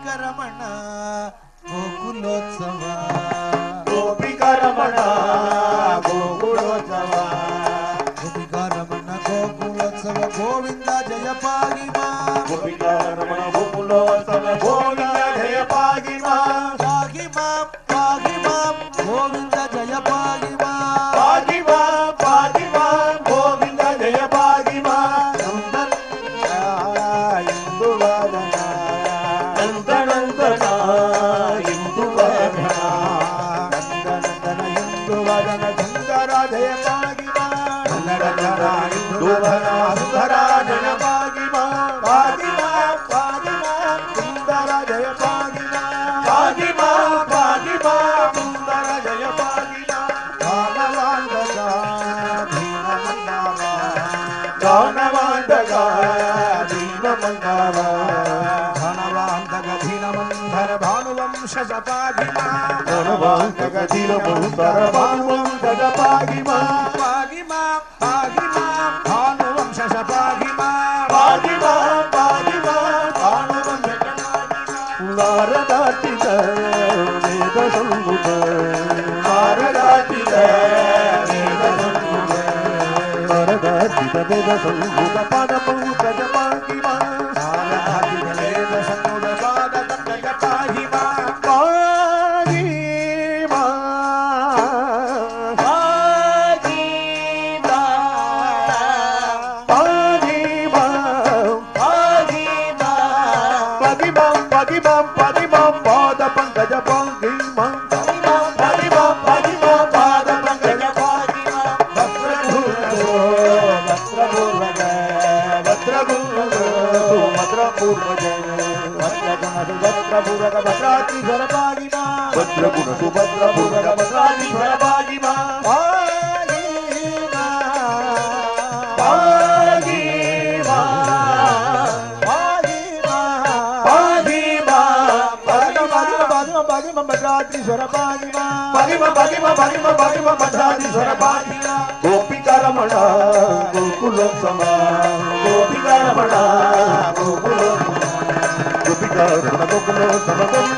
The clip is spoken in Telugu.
గోపికరమణ గోకులోత్సవ గోపికరమణ గోకులోత్సవ గోపికరమణ గోకులోత్సవ గోవింద జయ పాగిమా గోపికరమణ గోకులోత్సవ గోవింద జయ పాగిమా పాగిమా పాగిమా గోవింద జయ పాగిమా పాగిమా పాగిమా గోవింద జయ పాగిమా ఇందువదన నందనందన ఇందువదన నందనందన ఇందువదన సుందర జయ పాగిమా నందనందన ఇందువదన సుందర జయ పాగిమా పాగిమా పాగిమా సుందర జయ పాగిమా పాగిమా పాగిమా సుందర జయ పాగిమా గానవాండగా భీమమన్నావా గానవాండగా భీమమన్నావా ధనవాంతగ ధీనమంధర భానువంశ సపాగిమా గానవాండగ ధీరమంతర భానువంతగ పాగిమా పాగిమా పాగిమా భానువంశ సపాగిమా పాగిమా పాగిమా భానువంతగ నారదాటిత వేద సంగుత నారదాటిత వేద సంగుత నారదాటిత వేద సంగుత పద పంకజ పాగిమా నారదాదిగ వేద సన్నుడ పాద పంకజ పాహిమా పాగిమా పాగిమా పగిమం పగిమం పగిమం పాద పంకజ పాగిమం పగిమం పగిమం పాద పంకజ పాగిమం భద్రభూర్వజో భద్రభూర్వజ భద్రభూర్వజ భద్రపూర్వజ భద్రగుణసు భద్రపూరక భద్రాత్రిధర పాగిమా భద్రగుణసు భద్రపూరక భద్రాత్రిధర పాగిమా పాగిమా పాగిమా గోపికరమణ గోకులోత్సవ గోపికరమణ గోకులోత్సవ గోపికరమణ గోకులోత్సవ